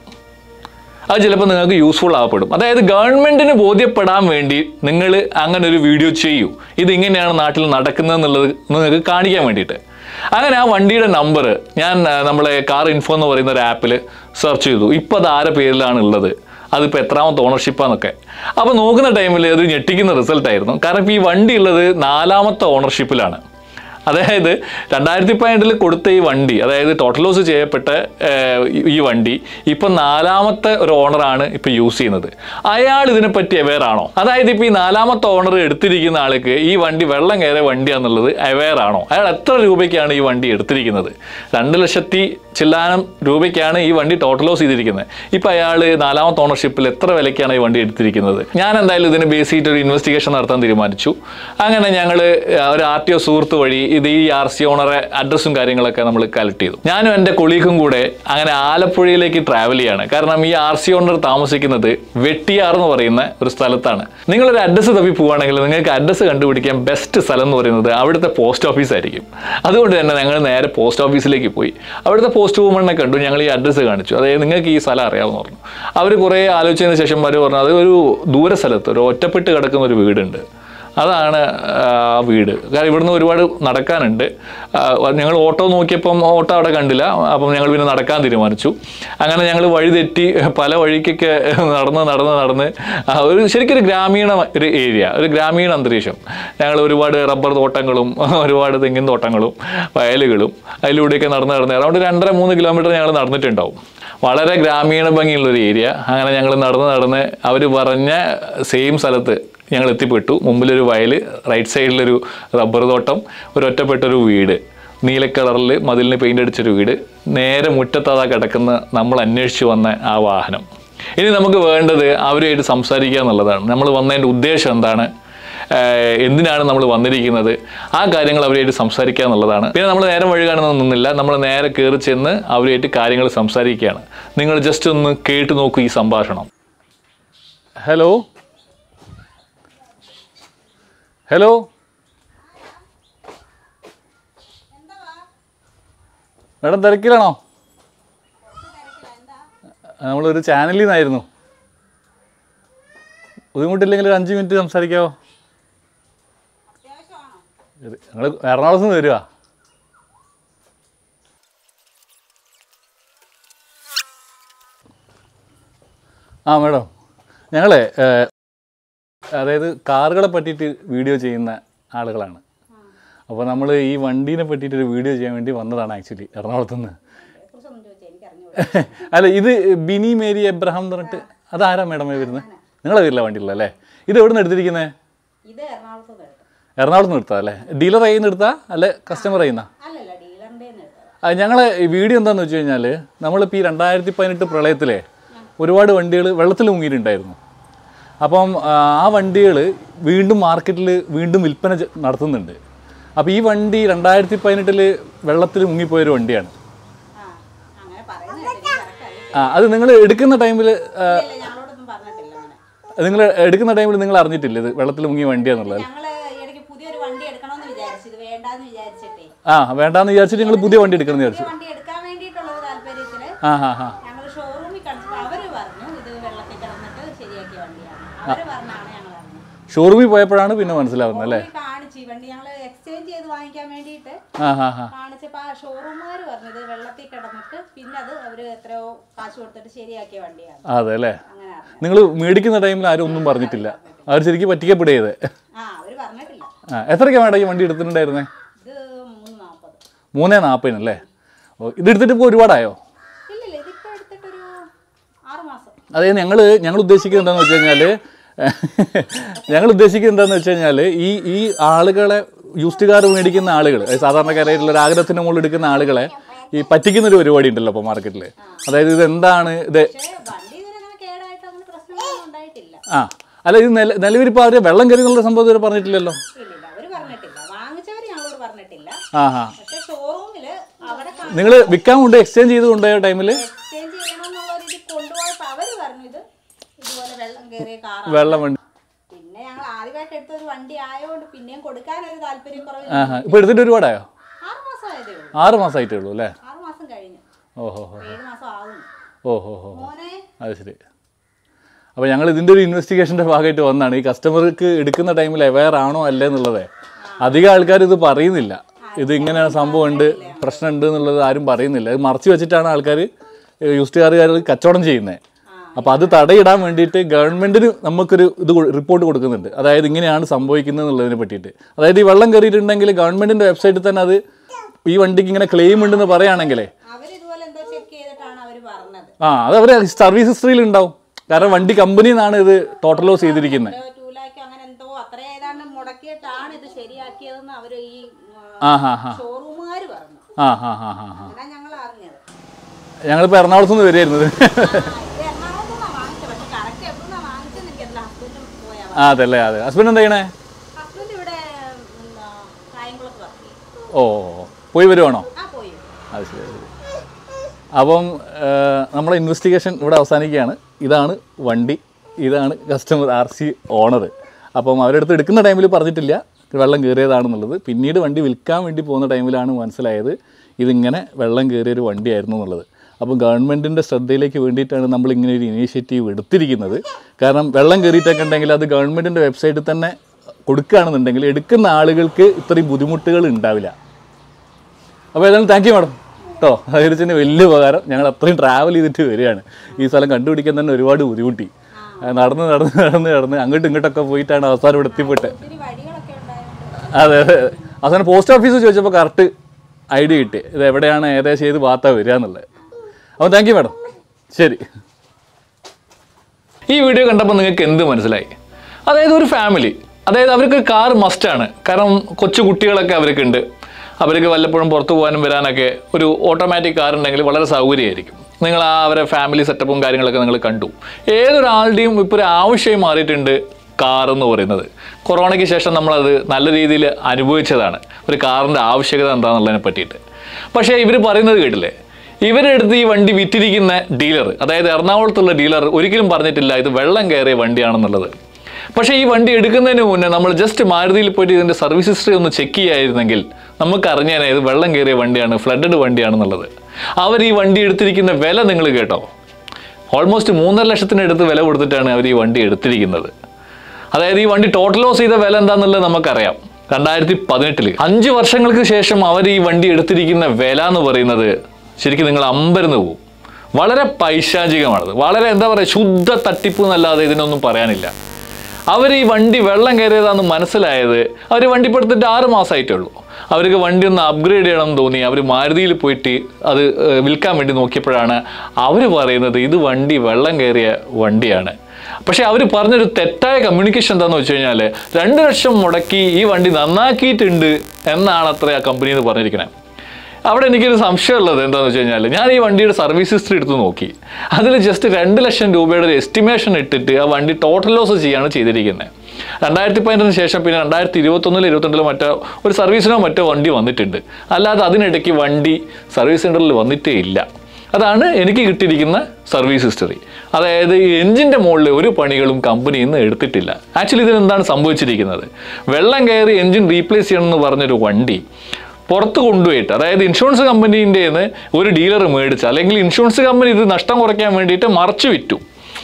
അത് ചിലപ്പോൾ നിങ്ങൾക്ക് യൂസ്ഫുൾ ആവപ്പെടും അതായത് ഗവൺമെന്റിന് ബോധ്യപ്പെടാൻ വേണ്ടി നിങ്ങൾ അങ്ങനെ ഒരു വീഡിയോ ചെയ്യൂ ഇത് ഇങ്ങനെയാണ് നാട്ടിൽ നടക്കുന്നത് എന്നുള്ളത് നിങ്ങൾക്ക് കാണിക്കാൻ വേണ്ടിയിട്ട് അങ്ങനെ ആ വണ്ടിയുടെ നമ്പർ ഞാൻ ആ, നമ്മളെ കാർ ഇൻഫോ എന്ന് പറയുന്ന ഒരു ആപ്പിൽ സെർച്ച് ചെയ്തു ഇപ്പോൾ അത് ആരെ പേരിലാണ് ഉള്ളത് അതിപ്പോൾ എത്രാമത്തെ ഓണർഷിപ്പാന്നൊക്കെ അപ്പോൾ നോക്കുന്ന ടൈമിൽ അത് ഞെട്ടിക്കുന്ന റിസൾട്ടായിരുന്നു കാരണം ഇപ്പോൾ ഈ വണ്ടി ഉള്ളത് നാലാമത്തെ ഓണർഷിപ്പിലാണ് അതായത് രണ്ടായിരത്തി പതിനെട്ടിൽ കൊടുത്ത ഈ വണ്ടി അതായത് ടോട്ടൽ ലോസ് ചെയ്യപ്പെട്ട ഏർ, ഈ- ഈ വണ്ടി ഇപ്പം നാലാമത്തെ ഒരു ഓണറാണ് ഇപ്പം യൂസ് ചെയ്യുന്നത് അയാൾ ഇതിനെപ്പറ്റി അവെയർ ആണോ അതായത് ഇപ്പം ഈ നാലാമത്തെ ഓണർ എടുത്തിരിക്കുന്ന ആൾക്ക് ഈ വണ്ടി വെള്ളം കയറിയ വണ്ടിയാണെന്നുള്ളത് അവെയർ ആണോ അയാൾ എത്ര രൂപയ്ക്കാണ് ഈ വണ്ടി എടുത്തിരിക്കുന്നത് രണ്ട് ലക്ഷത്തി ചില്ലാനം രൂപയ്ക്കാണ് ഈ വണ്ടി ടോട്ടൽ ലോസ് ചെയ്തിരിക്കുന്നത് ഇപ്പം അയാൾ നാലാമത്തെ ഓണർഷിപ്പിൽ എത്ര വിലയ്ക്കാണ് ഈ വണ്ടി എടുത്തിരിക്കുന്നത് ഞാൻ എന്തായാലും ഇതിന് ബേസ് ചെയ്തിട്ട് ഒരു ഇൻവെസ്റ്റിഗേഷൻ നടത്താൻ തീരുമാനിച്ചു അങ്ങനെ ഞങ്ങൾ ഒരു ആർ ടി ഒ സുഹൃത്ത് വഴി ഇത് ഈ ആർ സി ഓണറെ അഡ്രസ്സും കാര്യങ്ങളൊക്കെ നമ്മൾ കളക്ട് ചെയ്തു ഞാനും എൻ്റെ കൊളീഗും കൂടെ അങ്ങനെ ആലപ്പുഴയിലേക്ക് ട്രാവൽ ചെയ്യാണ് കാരണം ഈ ആർ സി ഓണർ താമസിക്കുന്നത് വെട്ടിയാർ എന്ന് പറയുന്ന ഒരു സ്ഥലത്താണ് നിങ്ങളൊരു അഡ്രസ്സ് തപ്പി പോവുകയാണെങ്കിൽ നിങ്ങൾക്ക് അഡ്രസ്സ് കണ്ടുപിടിക്കാൻ ബെസ്റ്റ് സ്ഥലം എന്ന് പറയുന്നത് അവിടുത്തെ പോസ്റ്റ് ഓഫീസ് ആയിരിക്കും അതുകൊണ്ട് തന്നെ ഞങ്ങൾ നേരെ പോസ്റ്റ് ഓഫീസിലേക്ക് പോയി അവിടുത്തെ പോസ്റ്റ് വുമണിനെ കണ്ടു ഞങ്ങൾ ഈ അഡ്രസ്സ് കാണിച്ചു അതായത് നിങ്ങൾക്ക് ഈ സ്ഥലം അറിയാമെന്ന് പറഞ്ഞു അവർ കുറേ ആലോചിച്ചതിന് ശേഷം അവർ പറഞ്ഞു അത് ഒരു ദൂര സ്ഥലത്ത് ഒരു ഒറ്റപ്പെട്ട് കിടക്കുന്ന ഒരു വീടുണ്ട് അതാണ് ആ വീട് കാരണം ഇവിടുന്ന് ഒരുപാട് നടക്കാനുണ്ട് ഞങ്ങൾ ഓട്ടോ നോക്കിയപ്പം ഓട്ടോ അവിടെ കണ്ടില്ല അപ്പം ഞങ്ങൾ പിന്നെ നടക്കാൻ തീരുമാനിച്ചു അങ്ങനെ ഞങ്ങൾ വഴി തെറ്റി പല വഴിക്കൊക്കെ നടന്ന് നടന്ന് നടന്ന് ആ, ഒരു ശരിക്കും ഒരു ഗ്രാമീണ ഒരു ഏരിയ ഒരു ഗ്രാമീണ അന്തരീക്ഷം ഞങ്ങൾ ഒരുപാട് റബ്ബർ തോട്ടങ്ങളും ഒരുപാട് തെങ്ങിൻ തോട്ടങ്ങളും വയലുകളും അതിലൂടെയൊക്കെ നടന്ന് നടന്ന് അറൗണ്ട് രണ്ടര മൂന്ന് കിലോമീറ്റർ ഞങ്ങൾ നടന്നിട്ടുണ്ടാവും വളരെ ഗ്രാമീണ ഭംഗിയുള്ള ഒരു ഏരിയ അങ്ങനെ ഞങ്ങൾ നടന്ന് നടന്ന് അവർ പറഞ്ഞ സെയിം സ്ഥലത്ത് ഞങ്ങൾ എത്തിപ്പെട്ടു മുമ്പിലൊരു വയൽ റൈറ്റ് സൈഡിലൊരു റബ്ബർ തോട്ടം ഒരു ഒറ്റപ്പെട്ടൊരു വീട് നീല കളറിൽ മതിലിന് പെയിൻ്റ് അടിച്ചൊരു വീട് നേരെ മുറ്റത്തതാ കിടക്കുന്ന നമ്മൾ അന്വേഷിച്ച് വന്ന ആ വാഹനം ഇനി നമുക്ക് വേണ്ടത് അവരുമായിട്ട് സംസാരിക്കുക എന്നുള്ളതാണ് നമ്മൾ വന്നതിൻ്റെ ഉദ്ദേശം എന്താണ് ഏഹ് എന്തിനാണ് നമ്മൾ വന്നിരിക്കുന്നത് ആ കാര്യങ്ങൾ അവരുമായിട്ട് സംസാരിക്കുക എന്നുള്ളതാണ് പിന്നെ നമ്മൾ നേരം വഴി കാണുന്നൊന്നുമില്ല നമ്മൾ നേരെ കയറി ചെന്ന് അവരുമായിട്ട് കാര്യങ്ങൾ സംസാരിക്കുകയാണ് നിങ്ങൾ ജസ്റ്റ് ഒന്ന് കേട്ട് നോക്കൂ ഈ സംഭാഷണം ഹലോ ഹലോ മാഡം തിരക്കിലാണോ നമ്മളൊരു ചാനലിൽ നിന്നായിരുന്നു ബുദ്ധിമുട്ടില്ലെങ്കിൽ ഒരു അഞ്ച് മിനിറ്റ് സംസാരിക്കാവോ ഞങ്ങൾ എറണാകുളത്ത് നിന്ന് വരുവാ ആ മാഡം ഞങ്ങളെ ഏഹ്, അതായത് കാറുകളെ പറ്റിയിട്ട് വീഡിയോ ചെയ്യുന്ന ആളുകളാണ് അപ്പോൾ നമ്മൾ ഈ വണ്ടീനെ പറ്റിയിട്ട് ഒരു വീഡിയോ ചെയ്യാൻ വേണ്ടി വന്നതാണ് ആക്ച്വലി എറണാകുളത്ത് നിന്ന് അല്ല ഇത് ബിനി മേരി എബ്രഹാം എന്ന് പറഞ്ഞിട്ട് അതാരാ മേഡം വരുന്നത് നിങ്ങളെ പേരില്ല വണ്ടിയില്ല അല്ലേ ഇത് എവിടെ നിന്ന് എടുത്തിരിക്കുന്നത് ഇത് എറണാകുളത്ത് നിന്ന് എടുത്തത് എറണാകുളത്ത് നിന്ന് എടുത്താ അല്ലേ ഡീലർ കയ്യിൽ നിന്ന് എടുത്താ അല്ലെ കസ്റ്റമർ കയ്യിൽ നിന്നാ അല്ലല്ല ഡീലറിൻ്റെ എടുത്തത് ആ, ഞങ്ങളെ ഈ വീഡിയോ എന്താണെന്ന് വെച്ച് കഴിഞ്ഞാൽ നമ്മളിപ്പോൾ ഈ രണ്ടായിരത്തി പതിനെട്ട് പ്രളയത്തിലെ ഒരുപാട് വണ്ടികൾ വെള്ളത്തിൽ മുങ്ങിയിട്ടുണ്ടായിരുന്നു അപ്പം ആ, ആ വണ്ടികൾ വീണ്ടും മാർക്കറ്റിൽ വീണ്ടും വിൽപ്പന ചെ- നടത്തുന്നുണ്ട് അപ്പോൾ ഈ വണ്ടി രണ്ടായിരത്തി പതിനെട്ടിൽ വെള്ളത്തിൽ മുങ്ങിപ്പോയൊരു വണ്ടിയാണ് ആ അങ്ങനെ പറയുന്നത് കേട്ടോ, എനിക്ക് correct അറിയില്ല. ആ അത് നിങ്ങൾ എടുക്കുന്ന ടൈമിൽ ഇല്ല, ഞങ്ങളോടൊന്നും പറഞ്ഞിട്ടില്ല അങ്ങനെ നിങ്ങൾ എടുക്കുന്ന ടൈമിൽ നിങ്ങൾ അറിഞ്ഞിട്ടില്ല ഇത് വെള്ളത്തിൽ മുങ്ങിയ വണ്ടിയാന്നുള്ളത് ഞങ്ങള് ഇടയ്ക്ക് പുതിയൊരു വണ്ടി എടുക്കണമെന്ന് വിചാരിച്ചു ഇത് വേണ്ടാന്ന് വിചാരിച്ചിട്ടേ ആ വേണ്ടാന്ന് വിചാരിച്ചിട്ട് നിങ്ങൾ പുതിയ വണ്ടി എടുക്കണമെന്ന് വിചാരിച്ചു പുതിയ വണ്ടി എടുക്കാൻ ആ ഹാ ഹാ ഞങ്ങൾ ഷോറൂമിൽ കളിച്ചപ്പോൾ അവര് പറഞ്ഞു ഇത് വെള്ളത്തിൽ കിടന്നിട്ട് ശരിയാക്കിയ വണ്ടിയാണ് അവര് പറഞ്ഞാണ് ഞങ്ങൾ അറിഞ്ഞത് ഷോറൂമിൽ പോയപ്പോഴാണ് പിന്നെ മനസ്സിലാവുന്നത് അല്ലേ ഷോറൂമിൽ കാണിച്ചു ഈ വണ്ടി ഞങ്ങൾ എക്സ്ചേഞ്ച് ചെയ്ത് വാങ്ങിക്കാൻ വേണ്ടിയിട്ട് ആ ഹാ ഹാ കാണിച്ചപ്പോ ആ ഷോറൂമുകാർ പറഞ്ഞത് വെള്ളത്തിൽ കിടന്നിട്ട് പിന്നെ അത് അവര് എത്രയോ കാശ് കൊടുത്തിട്ട് ശരിയാക്കിയ വണ്ടിയാണ് അതെ അല്ലേ അങ്ങനെ അറിഞ്ഞത് നിങ്ങൾ മേടിക്കുന്ന ടൈമിൽ ആരും ഒന്നും പറഞ്ഞിട്ടില്ല അവർ ശരിക്കും പറ്റിക്കപ്പെടുകയത് ആ അവര് പറഞ്ഞിട്ടില്ല ആ എത്രയ്ക്കാണ് മേഡം ഈ വണ്ടി എടുത്തിട്ടുണ്ടായിരുന്നേ ഇത് മൂന്ന് നാൽപ്പത് മൂന്നേ നാൽപ്പതിനല്ലേ ഓ ഇത് എടുത്തിട്ട് ഇപ്പോൾ ഒരുപാടായോ ഇല്ലില്ല ഇതിപ്പോ എടുത്തിട്ടൊരു ആറ് മാസം അതായത് ഞങ്ങൾ ഞങ്ങൾ ഉദ്ദേശിക്കുന്നത് എന്താണെന്ന് വെച്ച് കഴിഞ്ഞാൽ ഞങ്ങൾ ഉദ്ദേശിക്കുന്നത് എന്താണെന്ന് വെച്ച് കഴിഞ്ഞാൽ ഈ ഈ ആളുകളെ യൂസ്ഡ് കാർ മേടിക്കുന്ന ആളുകൾ അതായത് സാധാരണക്കാരായിട്ടുള്ള ഒരു ആഗ്രഹത്തിൻ്റെ മുകളിൽ എടുക്കുന്ന ആളുകളെ ഈ പറ്റിക്കുന്ന ഒരു പരിപാടി ഉണ്ടല്ലോ ഇപ്പോൾ മാർക്കറ്റിൽ അതായത് ഇത് എന്താണ് ഇത് പക്ഷേ വണ്ടി ഇതുവരെ അങ്ങനെ കേടായിട്ട് അങ്ങനെ പ്രശ്നങ്ങളൊന്നും ഉണ്ടായിട്ടില്ല ആ അല്ല ഇത് നില നിലവിലിപ്പോൾ അവർ വെള്ളം കയറി എന്നുള്ള സംഭവം ഇതുവരെ പറഞ്ഞിട്ടില്ലല്ലോ ഇല്ലില്ല അവര് പറഞ്ഞിട്ടില്ല വാങ്ങിച്ചവര് ഞങ്ങളോട് പറഞ്ഞിട്ടില്ല ആ ഹാ പക്ഷെ ഷോറൂമില് അവിടെ നിങ്ങൾ വിൽക്കാൻ കൊണ്ട് എക്സ്ചേഞ്ച് ചെയ്ത് കൊണ്ടുപോയ ടൈമിൽ എക്സ്ചേഞ്ച് ചെയ്യണമെന്നുള്ള ഒരു ഇത് കൊണ്ടുപോയപ്പോ അവര് പറഞ്ഞു ഇത് ഇതുപോലെ വെള്ളം കയറിയ കാറാണ് വെള്ളം വണ്ടി പിന്നെ ഞങ്ങൾ ആദ്യമായിട്ട് എടുത്ത ഒരു വണ്ടി ആയതുകൊണ്ട് പിന്നെയും കൊടുക്കാൻ ഒരു താല്പര്യം കുറവില്ല ആ ഹാ ഇപ്പോൾ എടുത്തിട്ട് ഒരുപാടായോ ആറ് മാസം ആയതേ ഉള്ളൂ ആറ് മാസമായിട്ടേ ഉള്ളൂ അല്ലേ ആറ് മാസം കഴിഞ്ഞു ഓഹോ ഹോ ഏഴ് മാസം ആകുന്നു ഓഹോ ഹോ മോനെ അത് ശരി അപ്പോൾ ഞങ്ങൾ ഇതിൻ്റെ ഒരു ഇൻവെസ്റ്റിഗേഷൻ്റെ ഭാഗമായിട്ട് വന്നാണ് ഈ കസ്റ്റമർക്ക് എടുക്കുന്ന ടൈമിൽ അവെയർ ആണോ അല്ലേ എന്നുള്ളത് അധികം ആൾക്കാർ ഇത് പറയുന്നില്ല ഇത് ഇങ്ങനെ സംഭവം ഉണ്ട് പ്രശ്നമുണ്ട് എന്നുള്ളത് ആരും പറയുന്നില്ല ഇത് മറച്ചു വെച്ചിട്ടാണ് ആൾക്കാർ യൂസ്റ്റുകാരുകാർ കച്ചവടം ചെയ്യുന്നത് അപ്പോൾ അത് തടയിടാൻ വേണ്ടിയിട്ട് ഗവൺമെൻറ്റിന് നമുക്കൊരു ഇത് റിപ്പോർട്ട് കൊടുക്കുന്നുണ്ട് അതായത് ഇങ്ങനെയാണ് സംഭവിക്കുന്നത് എന്നുള്ളതിനെ പറ്റിയിട്ട് അതായത് ഈ വെള്ളം കയറിയിട്ടുണ്ടെങ്കിൽ ഗവൺമെൻറ്റിൻ്റെ വെബ്സൈറ്റിൽ തന്നെ അത് ഈ വണ്ടിക്ക് ഇങ്ങനെ ക്ലെയിം ഉണ്ടെന്ന് പറയുകയാണെങ്കിലേ അവര് ഇതുപോലെ എന്തോ ചെക്ക് ചെയ്തിട്ടാണ് അവര് പറഞ്ഞത് ആ അത് അവർ സർവീസ് ഹിസ്റ്ററിയിൽ ഉണ്ടാവും കാരണം വണ്ടി കമ്പനിയിൽ നിന്നാണ് ഇത് ടോട്ടൽ ലോസ് ചെയ്തിരിക്കുന്നത് ടൂ ലാക്ക് അങ്ങനെ എന്തോ അത്ര ഏതാണ്ട് മുടക്കിയിട്ടാണ് ഇത് ശരിയാക്കിയതെന്ന് അവര് ഈ ആ ഹാ ഹാ ഷോറൂമുകാർ പറഞ്ഞു ആ ഹാ ഹാ ഹാ ഹാ അതാ ഞങ്ങൾ അറിഞ്ഞത് ഞങ്ങളിപ്പോൾ എറണാകുളത്ത് നിന്ന് വരികയായിരുന്നത് ആ, ഇത് എറണാകുളത്തുനിന്നാ വാങ്ങിച്ചത് പക്ഷെ കറക്റ്റ് എവിടുന്നാ വാങ്ങിച്ചെന്ന് എനിക്കറിയില്ല ഹസ്ബൻഡും പോയാ ആ അതല്ലേ അതെ ഹസ്ബൻഡ് എന്താ ചെയ്യണേ ഹസ്ബൻഡ് ഇവിടെ എന്താ, കായംകുളത്ത് വർക്ക് ചെയ്യും ഓ പോയി വരുവാണോ ആ പോയി അത് ശരി അത് ശരി അപ്പം ഏഹ്, നമ്മുടെ ഇൻവെസ്റ്റിഗേഷൻ ഇവിടെ അവസാനിക്കുകയാണ് ഇതാണ് വണ്ടി ഇതാണ് കസ്റ്റമർ ആർ സി ഓണർ അപ്പം അവരെടുത്ത് എടുക്കുന്ന ടൈമിൽ പറഞ്ഞിട്ടില്ല വെള്ളം കയറിയതാണെന്നുള്ളത് പിന്നീട് വണ്ടി വിൽക്കാൻ വേണ്ടി പോകുന്ന ടൈമിലാണ് മനസ്സിലായത് ഇതിങ്ങനെ വെള്ളം കയറിയൊരു വണ്ടിയായിരുന്നു എന്നുള്ളത് അപ്പം ഗവൺമെൻറ്റിൻ്റെ ശ്രദ്ധയിലേക്ക് വേണ്ടിയിട്ടാണ് നമ്മൾ ഇങ്ങനെ ഒരു ഇനീഷ്യേറ്റീവ് എടുത്തിരിക്കുന്നത് കാരണം വെള്ളം കയറിയിട്ടൊക്കെ ഉണ്ടെങ്കിൽ അത് ഗവൺമെൻറ്റിൻ്റെ വെബ്സൈറ്റിൽ തന്നെ കൊടുക്കുകയാണെന്നുണ്ടെങ്കിൽ എടുക്കുന്ന ആളുകൾക്ക് ഇത്രയും ബുദ്ധിമുട്ടുകൾ ഉണ്ടാവില്ല അപ്പോൾ ഏതായാലും താങ്ക് യു മാഡം കേട്ടോ അതിന് വലിയ ഉപകാരം ഞങ്ങൾ അത്രയും ട്രാവൽ ചെയ്തിട്ട് വരികയാണ് ഈ സ്ഥലം കണ്ടുപിടിക്കാൻ തന്നെ ഒരുപാട് ബുദ്ധിമുട്ടി ആ, നടന്ന് നടന്ന് നടന്ന് നടന്ന് അങ്ങോട്ടും ഇങ്ങോട്ടൊക്കെ പോയിട്ടാണ് അവസാനം ഇവിടെ എത്തിപ്പെട്ട് ഒത്തിരി വഴികളൊക്കെ ഉണ്ടായതുകൊണ്ട് അതെ അതെ അവസാനം പോസ്റ്റ് ഓഫീസ് ചോദിച്ചപ്പോൾ കറക്റ്റ് ഐഡിയ കിട്ടി ഇത് എവിടെയാണ് ഏകദേശം ഏത് ഭാഗത്താണ് വരിക എന്നുള്ളത് അപ്പോൾ താങ്ക് യു മാഡം ശരി ഈ വീഡിയോ കണ്ടപ്പോൾ നിങ്ങൾക്ക് എന്ത് മനസ്സിലായി അതായത് ഒരു ഫാമിലി അതായത് അവർക്ക് കാർ മസ്റ്റാണ് കാരണം കൊച്ചു കുട്ടികളൊക്കെ അവർക്കുണ്ട് അവർക്ക് വല്ലപ്പോഴും പുറത്തു പോകാനും വരാനൊക്കെ ഒരു ഓട്ടോമാറ്റിക് കാർ ഉണ്ടെങ്കിൽ വളരെ സൗകര്യമായിരിക്കും നിങ്ങൾ ആ അവരെ ഫാമിലി സെറ്റപ്പും കാര്യങ്ങളൊക്കെ നിങ്ങൾ കണ്ടു ഏതൊരാളുടെയും ഇപ്പോൾ ഒരു ആവശ്യമായി മാറിയിട്ടുണ്ട് കാർ എന്ന് പറയുന്നത് കൊറോണയ്ക്ക് ശേഷം നമ്മളത് നല്ല രീതിയിൽ അനുഭവിച്ചതാണ് ഒരു കാറിൻ്റെ ആവശ്യകത എന്താണെന്നുള്ളതിനെ പറ്റിയിട്ട് പക്ഷേ ഇവർ പറയുന്നത് കേട്ടില്ലേ ഇവരെടുത്ത് ഈ വണ്ടി വിറ്റിരിക്കുന്ന ഡീലർ അതായത് എറണാകുളത്തുള്ള ഡീലർ ഒരിക്കലും പറഞ്ഞിട്ടില്ല ഇത് വെള്ളം കയറിയ വണ്ടിയാണെന്നുള്ളത് പക്ഷേ ഈ വണ്ടി എടുക്കുന്നതിന് മുന്നേ നമ്മൾ ജസ്റ്റ് മാരുതിയിൽ പോയിട്ട് ഇതിൻ്റെ സർവീസ് ഹിസ്റ്ററി ഒന്ന് ചെക്ക് ചെയ്യായിരുന്നെങ്കിൽ നമുക്ക് അറിഞ്ഞാൽ ഇത് വെള്ളം കയറിയ വണ്ടിയാണ് ഫ്ലഡഡ് വണ്ടിയാണെന്നുള്ളത് അവർ ഈ വണ്ടി എടുത്തിരിക്കുന്ന വില നിങ്ങൾ കേട്ടോ ഓൾമോസ്റ്റ് മൂന്നര ലക്ഷത്തിനടുത്ത് വില കൊടുത്തിട്ടാണ് അവർ ഈ വണ്ടി എടുത്തിരിക്കുന്നത് അതായത് ഈ വണ്ടി ടോട്ടൽ ലോസ് ചെയ്ത വില എന്താണെന്നുള്ളത് നമുക്കറിയാം രണ്ടായിരത്തി പതിനെട്ടില് അഞ്ച് വർഷങ്ങൾക്ക് ശേഷം അവർ ഈ വണ്ടി എടുത്തിരിക്കുന്ന വില എന്ന് പറയുന്നത് ശരിക്കും നിങ്ങൾ അമ്പരന്ന് പോകും വളരെ പൈശാചികമാണത് വളരെ എന്താ പറയുക ശുദ്ധ തട്ടിപ്പ് എന്നല്ലാതെ ഇതിനൊന്നും പറയാനില്ല അവർ ഈ വണ്ടി വെള്ളം കയറിയതാണെന്ന് മനസ്സിലായത് അവർ വണ്ടി ഇപ്പോൾ എടുത്തിട്ട് ആറ് മാസമായിട്ടേ ഉള്ളൂ അവർക്ക് വണ്ടി ഒന്ന് അപ്ഗ്രേഡ് ചെയ്യണം എന്ന് തോന്നി അവർ മാരുതിയിൽ പോയിട്ട് അത് ഏഹ്, വിൽക്കാൻ വേണ്ടി നോക്കിയപ്പോഴാണ് അവർ പറയുന്നത് ഇത് വണ്ടി വെള്ളം കയറിയ വണ്ടിയാണ് പക്ഷേ അവർ പറഞ്ഞൊരു തെറ്റായ കമ്മ്യൂണിക്കേഷൻ എന്താണെന്ന് വെച്ച് കഴിഞ്ഞാൽ രണ്ട് ലക്ഷം മുടക്കി ഈ വണ്ടി നന്നാക്കിയിട്ടുണ്ട് എന്നാണ് അത്ര ആ കമ്പനി എന്ന് പറഞ്ഞിരിക്കുന്നത് അവിടെ എനിക്കൊരു സംശയമുള്ളത് എന്താണെന്ന് വെച്ച് കഴിഞ്ഞാൽ ഞാൻ ഈ വണ്ടിയുടെ സർവീസ് ഹിസ്റ്ററി എടുത്ത് നോക്കി അതിൽ ജസ്റ്റ് രണ്ട് ലക്ഷം രൂപയുടെ ഒരു എസ്റ്റിമേഷൻ ഇട്ടിട്ട് ആ വണ്ടി ടോട്ടൽ ലോസ് ചെയ്യാണ് ചെയ്തിരിക്കുന്നത് രണ്ടായിരത്തി പതിനെട്ടിന് ശേഷം പിന്നെ രണ്ടായിരത്തി ഇരുപത്തൊന്നിലോ ഇരുപത്തിരണ്ടിലോ മറ്റോ ഒരു സർവീസിനോ മറ്റോ വണ്ടി വന്നിട്ടുണ്ട് അല്ലാതെ അതിനിടയ്ക്ക് വണ്ടി സർവീസ് സെൻറ്ററിൽ വന്നിട്ടേ ഇല്ല അതാണ് എനിക്ക് കിട്ടിയിരിക്കുന്ന സർവീസ് ഹിസ്റ്ററി അതായത് ഈ എഞ്ചിൻ്റെ മുകളിൽ ഒരു പണികളും കമ്പനി ഇന്ന് എടുത്തിട്ടില്ല ആക്ച്വലി ഇതിന് എന്താണ് സംഭവിച്ചിരിക്കുന്നത് വെള്ളം കയറി എഞ്ചിൻ റീപ്ലേസ് ചെയ്യണമെന്ന് പറഞ്ഞൊരു വണ്ടി പുറത്ത് കൊണ്ടുപോയിട്ട് അതായത് ഇൻഷുറൻസ് കമ്പനീൻ്റെ ഒരു ഡീലർ മേടിച്ച് അല്ലെങ്കിൽ ഇൻഷുറൻസ് കമ്പനി ഇത് നഷ്ടം കുറയ്ക്കാൻ വേണ്ടിയിട്ട് മറച്ചു വിറ്റു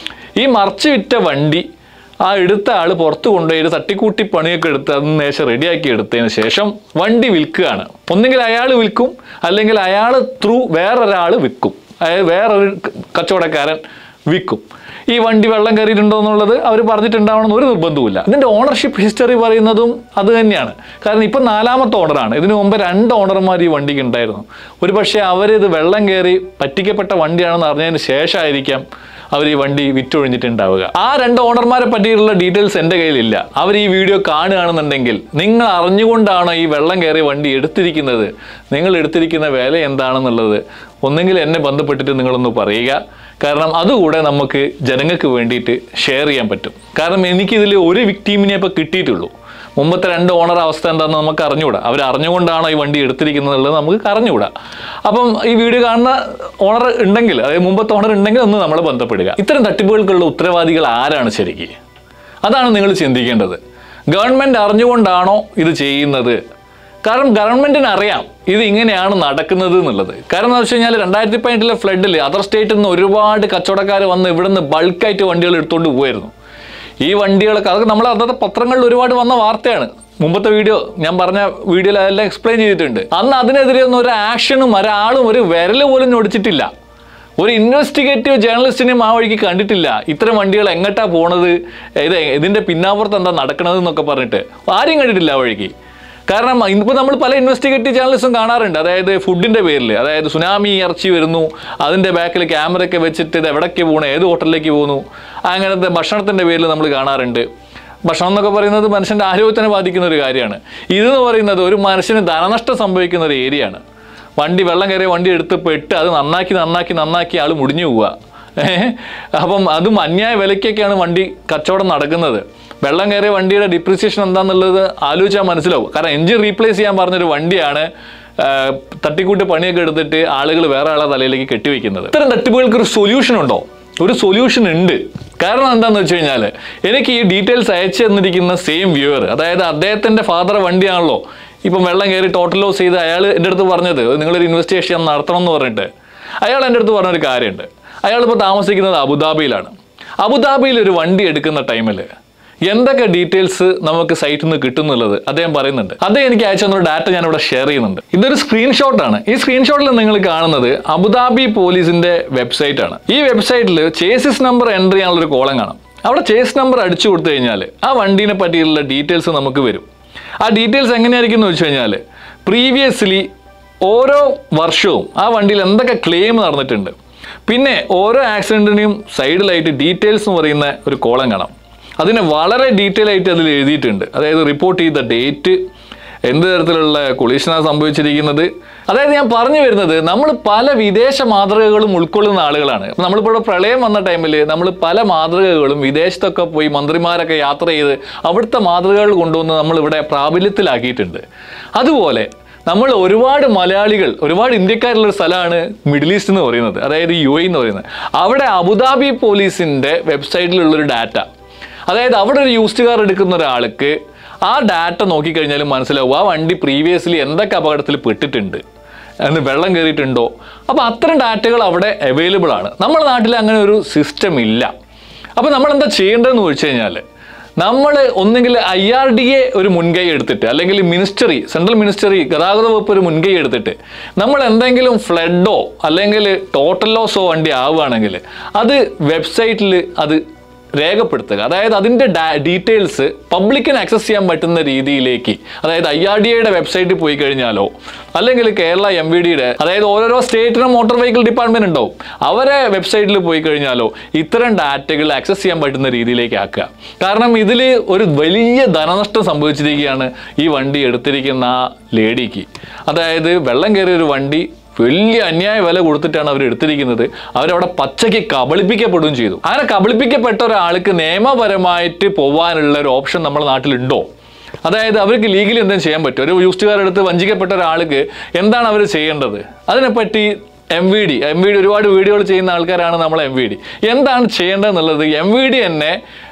ഈ മറച്ചു വിറ്റ വണ്ടി ആ എടുത്ത ആൾ പുറത്ത് കൊണ്ടുപോയി തട്ടിക്കൂട്ടി പണിയൊക്കെ എടുത്ത് അതിന് ശേഷം റെഡിയാക്കി എടുത്തതിന് ശേഷം വണ്ടി വിൽക്കുകയാണ് ഒന്നെങ്കിൽ അയാൾ വിൽക്കും അല്ലെങ്കിൽ അയാൾ ത്രൂ വേറൊരാൾ വിൽക്കും അതായത് വേറൊരു ക- കച്ചവടക്കാരൻ വിൽക്കും ഈ വണ്ടി വെള്ളം കയറിയിട്ടുണ്ടോ എന്നുള്ളത് അവർ പറഞ്ഞിട്ടുണ്ടാവണമെന്ന് ഒരു നിർബന്ധവുമില്ല ഇതിൻ്റെ ഓണർഷിപ്പ് ഹിസ്റ്ററി പറയുന്നതും അത് തന്നെയാണ് കാരണം ഇപ്പം നാലാമത്തെ ഓണറാണ് ഇതിനു മുമ്പ് രണ്ട് ഓണർമാർ ഈ വണ്ടിക്ക് ഉണ്ടായിരുന്നു ഒരു പക്ഷേ അവരിത് വെള്ളം കയറി പറ്റിക്കപ്പെട്ട വണ്ടിയാണെന്ന് അറിഞ്ഞതിന് ശേഷമായിരിക്കാം അവർ ഈ വണ്ടി വിറ്റൊഴിഞ്ഞിട്ടുണ്ടാവുക ആ രണ്ട് ഓണർമാരെ പറ്റിയിട്ടുള്ള ഡീറ്റെയിൽസ് എൻ്റെ കയ്യിലില്ല അവർ ഈ വീഡിയോ കാണുകയാണെന്നുണ്ടെങ്കിൽ നിങ്ങൾ അറിഞ്ഞുകൊണ്ടാണോ ഈ വെള്ളം കയറിയ വണ്ടി എടുത്തിരിക്കുന്നത് നിങ്ങൾ എടുത്തിരിക്കുന്ന വില എന്താണെന്നുള്ളത് ഒന്നെങ്കിൽ എന്നെ ബന്ധപ്പെട്ടിട്ട് നിങ്ങളൊന്ന് പറയുക കാരണം അതുകൂടെ നമുക്ക് ജനങ്ങൾക്ക് വേണ്ടിയിട്ട് ഷെയർ ചെയ്യാൻ പറ്റും കാരണം എനിക്കിതിൽ ഒരു വിക്ടീമിനെ ഇപ്പോൾ കിട്ടിയിട്ടുള്ളൂ മുമ്പത്തെ രണ്ട് ഓണർ അവസ്ഥ എന്താണെന്ന് നമുക്ക് അറിഞ്ഞുകൂടാ അവർ അറിഞ്ഞുകൊണ്ടാണോ ഈ വണ്ടി എടുത്തിരിക്കുന്നത് എന്നുള്ളത് നമുക്ക് അറിഞ്ഞുകൂടാ അപ്പം ഈ വീഡിയോ കാണുന്ന ഓണർ ഉണ്ടെങ്കിൽ അതായത് മുമ്പത്തെ ഓണർ ഉണ്ടെങ്കിൽ ഒന്ന് നമ്മളെ ബന്ധപ്പെടുക ഇത്തരം തട്ടിപ്പുകൾക്കുള്ള ഉത്തരവാദികൾ ആരാണ് ശരിക്ക് അതാണ് നിങ്ങൾ ചിന്തിക്കേണ്ടത് ഗവൺമെൻറ് അറിഞ്ഞുകൊണ്ടാണോ ഇത് ചെയ്യുന്നത് കാരണം ഗവൺമെൻറ്റിന് അറിയാം ഇത് ഇങ്ങനെയാണ് നടക്കുന്നത് എന്നുള്ളത് കാരണം എന്ന് വെച്ച് കഴിഞ്ഞാൽ രണ്ടായിരത്തി പതിനെട്ടിലെ ഫ്ലഡിൽ അതർ സ്റ്റേറ്റിൽ നിന്ന് ഒരുപാട് കച്ചവടക്കാർ വന്ന് ഇവിടുന്ന് ബൾക്കായിട്ട് വണ്ടികൾ എടുത്തുകൊണ്ട് പോയിരുന്നു ഈ വണ്ടികളൊക്കെ അതൊക്കെ നമ്മൾ അന്നത്തെ പത്രങ്ങളിൽ ഒരുപാട് വന്ന വാർത്തയാണ് മുമ്പത്തെ വീഡിയോ ഞാൻ പറഞ്ഞ വീഡിയോയിൽ അതെല്ലാം എക്സ്പ്ലെയിൻ ചെയ്തിട്ടുണ്ട് അന്ന് അതിനെതിരെ ഒന്നും ഒരു ആക്ഷനും ഒരാളും ഒരു വിരൽ പോലും ഞൊടിച്ചിട്ടില്ല ഒരു ഇൻവെസ്റ്റിഗേറ്റീവ് ജേർണലിസ്റ്റിനെയും ആ വഴിക്ക് കണ്ടിട്ടില്ല ഇത്തരം വണ്ടികൾ എങ്ങോട്ടാ പോണത് ഇത് ഇതിന്റെ പിന്നാമ്പുറത്ത് എന്താ നടക്കണത് എന്നൊക്കെ പറഞ്ഞിട്ട് ആരും കണ്ടിട്ടില്ല ആ വഴിക്ക് കാരണം ഇന്നിപ്പോൾ നമ്മൾ പല ഇൻവെസ്റ്റിഗേറ്റീവ് ചാനൽസും കാണാറുണ്ട് അതായത് ഫുഡിൻ്റെ പേരിൽ അതായത് സുനാമി ഇറച്ചി വരുന്നു അതിൻ്റെ ബാക്കിൽ ക്യാമറയൊക്കെ വെച്ചിട്ട് ഇത് എവിടേക്ക് പോകണം ഏത് ഹോട്ടലിലേക്ക് പോകുന്നു അങ്ങനത്തെ ഭക്ഷണത്തിൻ്റെ പേരിൽ നമ്മൾ കാണാറുണ്ട് ഭക്ഷണം എന്നൊക്കെ പറയുന്നത് മനുഷ്യൻ്റെ ആരോഗ്യത്തിനെ ബാധിക്കുന്ന ഒരു കാര്യമാണ് ഇതെന്ന് പറയുന്നത് ഒരു മനുഷ്യന് ധനനഷ്ടം സംഭവിക്കുന്ന ഒരു ഏരിയയാണ് വണ്ടി വെള്ളം കയറിയ വണ്ടി എടുത്ത് പെട്ട് അത് നന്നാക്കി നന്നാക്കി നന്നാക്കി ആൾ മുടിഞ്ഞു പോവുക ഏഹ്? അപ്പം അതും അന്യായ വിലയ്ക്കൊക്കെയാണ് വണ്ടി കച്ചവടം നടക്കുന്നത് വെള്ളം കയറിയ വണ്ടിയുടെ ഡിപ്രിസിയേഷൻ എന്താണെന്നുള്ളത് ആലോചിച്ചാൽ മനസ്സിലാവും കാരണം എഞ്ചിൻ റീപ്ലേസ് ചെയ്യാൻ പറഞ്ഞൊരു വണ്ടിയാണ് ആഹ്, തട്ടിക്കൂട്ടി പണിയൊക്കെ എടുത്തിട്ട് ആളുകൾ വേറെ ആളെ തലയിലേക്ക് കെട്ടിവെക്കുന്നത് ഇത്തരം തട്ടിപ്പുകൾക്ക് ഒരു സൊല്യൂഷൻ ഉണ്ടോ ഒരു സൊല്യൂഷൻ ഉണ്ട് കാരണം എന്താണെന്ന് വെച്ച് കഴിഞ്ഞാൽ എനിക്ക് ഈ ഡീറ്റെയിൽസ് അയച്ചു തന്നിരിക്കുന്ന സെയിം വ്യൂവർ അതായത് അദ്ദേഹത്തിൻ്റെ ഫാദർ വണ്ടിയാണല്ലോ ഇപ്പം വെള്ളം കയറി ടോട്ടൽ ലോസ് ചെയ്ത് അയാൾ എൻ്റെ അടുത്ത് പറഞ്ഞത് നിങ്ങളൊരു ഇൻവെസ്റ്റിഗേഷൻ നടത്തണം എന്ന് പറഞ്ഞിട്ട് അയാൾ എൻ്റെ അടുത്ത് പറഞ്ഞൊരു കാര്യമുണ്ട് അയാൾ ഇപ്പോൾ താമസിക്കുന്നത് അബുദാബിയിലാണ് അബുദാബിയിൽ ഒരു വണ്ടി എടുക്കുന്ന ടൈമിൽ എന്തൊക്കെ ഡീറ്റെയിൽസ് നമുക്ക് സൈറ്റിൽ നിന്ന് കിട്ടുന്നുള്ളത് അദ്ദേഹം പറയുന്നുണ്ട് അദ്ദേഹം എനിക്ക് അയച്ചു തന്നൊരു ഡാറ്റ ഞാൻ ഇവിടെ ഷെയർ ചെയ്യുന്നുണ്ട് ഇതൊരു സ്ക്രീൻഷോട്ടാണ് ഈ സ്ക്രീൻഷോട്ടിൽ നിങ്ങൾ കാണുന്നത് അബുദാബി പോലീസിന്റെ വെബ്സൈറ്റ് ആണ് ഈ വെബ്സൈറ്റിൽ ചേസിസ് നമ്പർ എൻ്റർ ചെയ്യാനുള്ള ഒരു കോളം കാണാം അവിടെ ചേസ് നമ്പർ അടിച്ചു കൊടുത്തു കഴിഞ്ഞാൽ ആ വണ്ടീനെ പറ്റിയുള്ള ഡീറ്റെയിൽസ് നമുക്ക് വരും ആ ഡീറ്റെയിൽസ് എങ്ങനെയായിരിക്കും എന്ന് വെച്ച് കഴിഞ്ഞാൽ പ്രീവിയസ്ലി ഓരോ വർഷവും ആ വണ്ടിയിൽ എന്തൊക്കെ ക്ലെയിം നടന്നിട്ടുണ്ട് പിന്നെ ഓരോ ആക്സിഡൻറ്റിനെയും സൈഡിലായിട്ട് ഡീറ്റെയിൽസ് എന്ന് പറയുന്ന ഒരു കോളം കാണാം അതിനെ വളരെ ഡീറ്റെയിൽ ആയിട്ട് അതിൽ എഴുതിയിട്ടുണ്ട് അതായത് റിപ്പോർട്ട് ചെയ്ത ഡേറ്റ് എന്ത് തരത്തിലുള്ള കൊളീഷനാണ് സംഭവിച്ചിരിക്കുന്നത് അതായത് ഞാൻ പറഞ്ഞു വരുന്നത് നമ്മൾ പല വിദേശ മാതൃകകളും ഉൾക്കൊള്ളുന്ന ആളുകളാണ് അപ്പം നമ്മളിപ്പോൾ ഇവിടെ പ്രളയം വന്ന ടൈമിൽ നമ്മൾ പല മാതൃകകളും വിദേശത്തൊക്കെ പോയി മന്ത്രിമാരൊക്കെ യാത്ര ചെയ്ത് അവിടുത്തെ മാതൃകകൾ കൊണ്ടുവന്ന് നമ്മളിവിടെ പ്രാബല്യത്തിലാക്കിയിട്ടുണ്ട് അതുപോലെ നമ്മൾ ഒരുപാട് മലയാളികൾ ഒരുപാട് ഇന്ത്യക്കാരുള്ള ഒരു സ്ഥലമാണ് മിഡിൽ ഈസ്റ്റ് എന്ന് പറയുന്നത് അതായത് യു എ എന്ന് പറയുന്നത് അവിടെ അബുദാബി പോലീസിൻ്റെ വെബ്സൈറ്റിലുള്ളൊരു ഡാറ്റ അതായത് അവിടെ ഒരു യൂസ്ഡ് കാർ എടുക്കുന്ന ഒരാൾക്ക് ആ ഡാറ്റ നോക്കിക്കഴിഞ്ഞാൽ മനസ്സിലാവും ആ വണ്ടി പ്രീവിയസ്ലി എന്തൊക്കെ അപകടത്തിൽ പെട്ടിട്ടുണ്ട് എന്ന് വെള്ളം കയറിയിട്ടുണ്ടോ അപ്പോൾ അത്തരം ഡാറ്റകൾ അവിടെ അവൈലബിൾ ആണ് നമ്മുടെ നാട്ടിൽ അങ്ങനെ ഒരു സിസ്റ്റം ഇല്ല അപ്പോൾ നമ്മൾ എന്താ ചെയ്യേണ്ടതെന്ന് ചോദിച്ചു കഴിഞ്ഞാൽ നമ്മൾ ഒന്നുകിൽ ഐ ആർ ഡി എ ഒരു മുൻകൈ എടുത്തിട്ട് അല്ലെങ്കിൽ മിനിസ്റ്ററി സെൻട്രൽ മിനിസ്റ്ററി ഗതാഗത വകുപ്പ് ഒരു മുൻകൈ എടുത്തിട്ട് നമ്മൾ എന്തെങ്കിലും ഫ്ലഡോ അല്ലെങ്കിൽ ടോട്ടൽ ലോസോ വണ്ടി ആവുകയാണെങ്കിൽ അത് വെബ്സൈറ്റിൽ അത് രേഖപ്പെടുത്തുക അതായത് അതിൻ്റെ ഡീറ്റെയിൽസ് പബ്ലിക്കിന് ആക്സസ് ചെയ്യാൻ പറ്റുന്ന രീതിയിലേക്ക് അതായത് ഐ ആർ ഡി എയുടെ വെബ്സൈറ്റിൽ പോയി കഴിഞ്ഞാലോ അല്ലെങ്കിൽ കേരള എം വി ഡിയുടെ അതായത് ഓരോരോ സ്റ്റേറ്റിനും മോട്ടോർ വെഹിക്കിൾ ഡിപ്പാർട്ട്മെന്റ് ഉണ്ടാവും അവരെ വെബ്സൈറ്റിൽ പോയി കഴിഞ്ഞാലോ ഇത്തരം ഡാറ്റകൾ ആക്സസ് ചെയ്യാൻ പറ്റുന്ന രീതിയിലേക്ക് ആക്കുക കാരണം ഇതിൽ ഒരു വലിയ ധനനഷ്ടം സംഭവിച്ചിരിക്കുകയാണ് ഈ വണ്ടി എടുത്തിരിക്കുന്ന ആ ലേഡിക്ക് അതായത് വെള്ളം കയറിയ ഒരു വണ്ടി വലിയ അന്യായ വില കൊടുത്തിട്ടാണ് അവർ എടുത്തിരിക്കുന്നത് അവരവിടെ പച്ചയ്ക്ക് കബളിപ്പിക്കപ്പെടുകയും ചെയ്തു അങ്ങനെ കബളിപ്പിക്കപ്പെട്ട ഒരാൾക്ക് നിയമപരമായിട്ട് പോകാനുള്ള ഒരു ഓപ്ഷൻ നമ്മുടെ നാട്ടിലുണ്ടോ അതായത് അവർക്ക് ലീഗലി എന്തെങ്കിലും ചെയ്യാൻ പറ്റും ഒരു യൂസ്റ്റുകാരെടുത്ത് വഞ്ചിക്കപ്പെട്ട ഒരാൾക്ക് എന്താണ് അവർ ചെയ്യേണ്ടത് അതിനെപ്പറ്റി M V D M V D ഒരുപാട് വീഡിയോകൾ ചെയ്യുന്ന ആൾക്കാരാണ് നമ്മൾ എം വി ഡി എന്താണ് ചെയ്യേണ്ടതെന്നുള്ളത് എം വി ഡി തന്നെ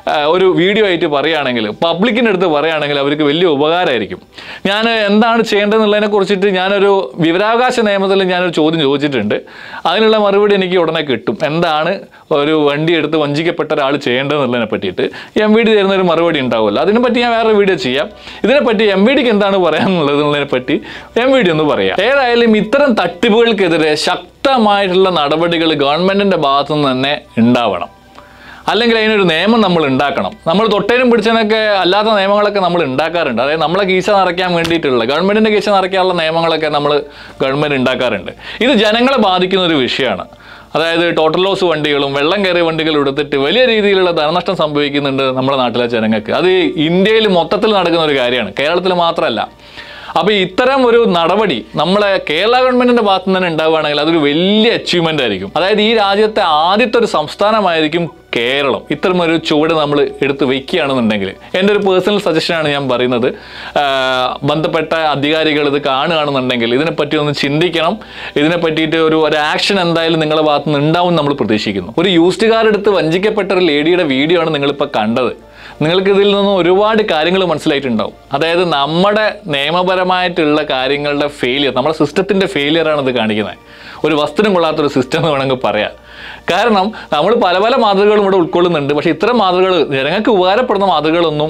ആ, ഒരു വീഡിയോ ആയിട്ട് പറയുകയാണെങ്കിൽ പബ്ലിക്കിൻ്റെ അടുത്ത് പറയുകയാണെങ്കിൽ അവർക്ക് വലിയ ഉപകാരമായിരിക്കും ഞാൻ എന്താണ് ചെയ്യേണ്ടതെന്നുള്ളതിനെ കുറിച്ചിട്ട് ഞാനൊരു വിവരാവകാശ നിയമത്തിൽ ഞാനൊരു ചോദ്യം ചോദിച്ചിട്ടുണ്ട് അതിനുള്ള മറുപടി എനിക്ക് ഉടനെ കിട്ടും എന്താണ് ഒരു വണ്ടി എടുത്ത് വഞ്ചിക്കപ്പെട്ട ഒരാൾ ചെയ്യേണ്ടതെന്നുള്ളതിനെ പറ്റിയിട്ട് എം വി ഡി തരുന്ന ഒരു മറുപടി ഉണ്ടാവുമല്ലോ അതിനെ പറ്റി ഞാൻ വേറെ വീഡിയോ ചെയ്യാം ഇതിനെപ്പറ്റി എം വി ഡിക്ക് എന്താണ് പറയാനുള്ളതെന്നുള്ളതിനെ പറ്റി എം വി ഡി ഒന്ന് പറയാം ഏതായാലും ഇത്തരം തട്ടിപ്പുകൾക്കെതിരെ ശക്തമായിട്ടുള്ള നടപടികൾ ഗവൺമെന്റിന്റെ ഭാഗത്തു നിന്ന് തന്നെ ഉണ്ടാവണം അല്ലെങ്കിൽ അതിനൊരു നിയമം നമ്മൾ ഉണ്ടാക്കണം നമ്മൾ തൊട്ടേനും പിടിച്ചതിനൊക്കെ അല്ലാത്ത നിയമങ്ങളൊക്കെ നമ്മൾ ഉണ്ടാക്കാറുണ്ട് അതായത് നമ്മളെ കീശ നിറയ്ക്കാൻ വേണ്ടിയിട്ടുള്ള ഗവൺമെന്റിന്റെ കീശ നിറയ്ക്കാനുള്ള നിയമങ്ങളൊക്കെ നമ്മൾ ഗവൺമെന്റ് ഉണ്ടാക്കാറുണ്ട് ഇത് ജനങ്ങളെ ബാധിക്കുന്ന ഒരു വിഷയമാണ് അതായത് ടോട്ടൽ ലോസ് വണ്ടികളും വെള്ളം കയറിയ വണ്ടികൾ എടുത്തിട്ട് വലിയ രീതിയിലുള്ള ധനനഷ്ടം സംഭവിക്കുന്നുണ്ട് നമ്മുടെ നാട്ടിലെ ജനങ്ങൾക്ക് അത് ഇന്ത്യയിൽ മൊത്തത്തിൽ നടക്കുന്ന ഒരു കാര്യമാണ് കേരളത്തിൽ മാത്രമല്ല അപ്പോൾ ഇത്തരം ഒരു നടപടി നമ്മളെ കേരള ഗവൺമെന്റിന്റെ ഭാഗത്ത് നിന്ന് തന്നെ ഉണ്ടാവുകയാണെങ്കിൽ അതൊരു വലിയ അച്ചീവ്മെന്റ് ആയിരിക്കും അതായത് ഈ രാജ്യത്തെ ആദ്യത്തെ ഒരു സംസ്ഥാനമായിരിക്കും കേരളം ഇത്തരം ഒരു ചുവട് നമ്മൾ എടുത്ത് വെക്കുകയാണെന്നുണ്ടെങ്കിൽ എൻ്റെ ഒരു പേഴ്സണൽ സജഷനാണ് ഞാൻ പറയുന്നത് ആഹ് ബന്ധപ്പെട്ട അധികാരികൾ ഇത് കാണുകയാണെന്നുണ്ടെങ്കിൽ ഇതിനെപ്പറ്റി ഒന്ന് ചിന്തിക്കണം ഇതിനെ പറ്റിയിട്ട് ഒരു ഒരു ആക്ഷൻ എന്തായാലും നിങ്ങളുടെ ഭാഗത്ത് നിന്ന് ഉണ്ടാവും നമ്മൾ പ്രതീക്ഷിക്കുന്നു ഒരു യൂസ്ഡ് കാർ എടുത്ത് വഞ്ചിക്കപ്പെട്ട ഒരു ലേഡിയുടെ വീഡിയോ ആണ് നിങ്ങളിപ്പോൾ കണ്ടത് നിങ്ങൾക്ക് ഇതിൽ നിന്നും ഒരുപാട് കാര്യങ്ങൾ മനസ്സിലായിട്ടുണ്ടാവും അതായത് നമ്മുടെ നിയമപരമായിട്ടുള്ള കാര്യങ്ങളുടെ ഫെയിലിയർ നമ്മുടെ സിസ്റ്റത്തിൻ്റെ ഫെയിലിയറാണ് ഇത് കാണിക്കുന്നത് ഒരു വസ്തുനും കൊള്ളാത്തൊരു സിസ്റ്റം എന്ന് വേണമെങ്കിൽ പറയാം കാരണം നമ്മൾ പല പല മാതൃകകളും ഇവിടെ ഉൾക്കൊള്ളുന്നുണ്ട് പക്ഷേ ഇത്തരം മാതൃകകൾ ജനങ്ങൾക്ക് ഉപകാരപ്പെടുന്ന മാതൃകകളൊന്നും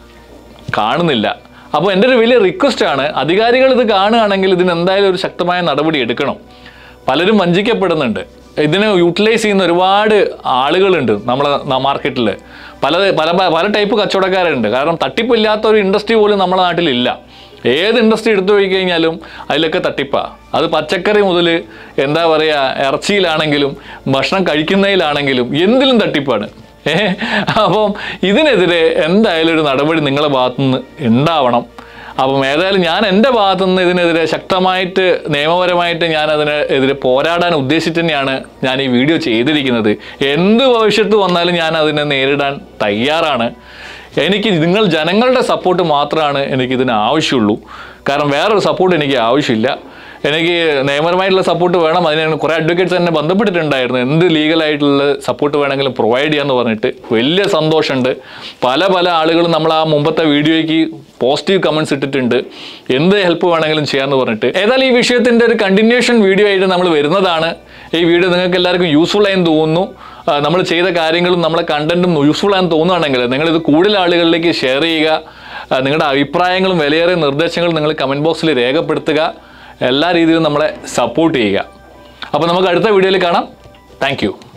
കാണുന്നില്ല അപ്പോൾ എൻ്റെ ഒരു വലിയ റിക്വസ്റ്റ് ആണ് അധികാരികൾ ഇത് കാണുകയാണെങ്കിൽ ഇതിന് എന്തായാലും ഒരു ശക്തമായ നടപടി എടുക്കണം പലരും വഞ്ചിക്കപ്പെടുന്നുണ്ട് ഇതിനെ യൂട്ടിലൈസ് ചെയ്യുന്ന ഒരുപാട് ആളുകളുണ്ട് നമ്മളെ മാർക്കറ്റിൽ പല പല പല ടൈപ്പ് കച്ചവടക്കാരുണ്ട് കാരണം തട്ടിപ്പില്ലാത്ത ഒരു ഇൻഡസ്ട്രി പോലും നമ്മുടെ നാട്ടിലില്ല ഏത് ഇൻഡസ്ട്രി എടുത്തു പോയി കഴിഞ്ഞാലും അതിലൊക്കെ തട്ടിപ്പാ അത് പച്ചക്കറി മുതൽ എന്താ പറയുക ഇറച്ചിയിലാണെങ്കിലും ഭക്ഷണം കഴിക്കുന്നതിലാണെങ്കിലും എന്തിലും തട്ടിപ്പാണ് ഏ അപ്പം ഇതിനെതിരെ എന്തായാലും ഒരു നടപടി നിങ്ങളുടെ ഭാഗത്തുനിന്ന് ഉണ്ടാവണം അപ്പം ഏതായാലും ഞാൻ എൻ്റെ ഭാഗത്തുനിന്ന് ഇതിനെതിരെ ശക്തമായിട്ട് നിയമപരമായിട്ട് ഞാൻ അതിന് എതിരെ പോരാടാൻ ഉദ്ദേശിച്ച് തന്നെയാണ് ഞാൻ ഈ വീഡിയോ ചെയ്തിരിക്കുന്നത് എന്ത് ഭവിഷ്യത്ത് വന്നാലും ഞാൻ അതിനെ നേരിടാൻ തയ്യാറാണ് എനിക്ക് നിങ്ങൾ ജനങ്ങളുടെ സപ്പോർട്ട് മാത്രമാണ് എനിക്കിതിന് ആവശ്യമുള്ളൂ കാരണം വേറൊരു സപ്പോർട്ട് എനിക്ക് ആവശ്യമില്ല എനിക്ക് നിയമപരമായിട്ടുള്ള സപ്പോർട്ട് വേണം അതിന് കുറേ അഡ്വക്കേറ്റ്സ് എന്നെ ബന്ധപ്പെട്ടിട്ടുണ്ടായിരുന്നു എന്ത് ലീഗലായിട്ടുള്ള സപ്പോർട്ട് വേണമെങ്കിലും പ്രൊവൈഡ് ചെയ്യാന്ന് പറഞ്ഞിട്ട് വലിയ സന്തോഷമുണ്ട് പല പല ആളുകളും നമ്മൾ ആ മുമ്പത്തെ വീഡിയോയ്ക്ക് പോസിറ്റീവ് കമൻസ് ഇട്ടിട്ടുണ്ട് എന്ത് ഹെൽപ്പ് വേണമെങ്കിലും ചെയ്യാമെന്ന് പറഞ്ഞിട്ട് ഏതായാലും ഈ വിഷയത്തിൻ്റെ ഒരു കണ്ടിന്യൂഷൻ വീഡിയോ ആയിട്ട് നമ്മൾ വരുന്നതാണ് ഈ വീഡിയോ നിങ്ങൾക്ക് എല്ലാവർക്കും യൂസ്ഫുൾ ആയെന്ന് തോന്നുന്നു നമ്മൾ ചെയ്ത കാര്യങ്ങളും നമ്മളെ കണ്ടന്റും യൂസ്ഫുൾ ആണെന്ന് തോന്നുകയാണെങ്കിൽ നിങ്ങൾ ഇത് കൂടുതൽ ആളുകളിലേക്ക് ഷെയർ ചെയ്യുക ആ, നിങ്ങളുടെ അഭിപ്രായങ്ങളും വിലയേറിയ നിർദ്ദേശങ്ങളും നിങ്ങൾ കമൻറ്റ് ബോക്സിൽ രേഖപ്പെടുത്തുക എല്ലാ രീതിയിലും നമ്മളെ സപ്പോർട്ട് ചെയ്യുക അപ്പോൾ നമുക്ക് അടുത്ത വീഡിയോയിൽ കാണാം താങ്ക്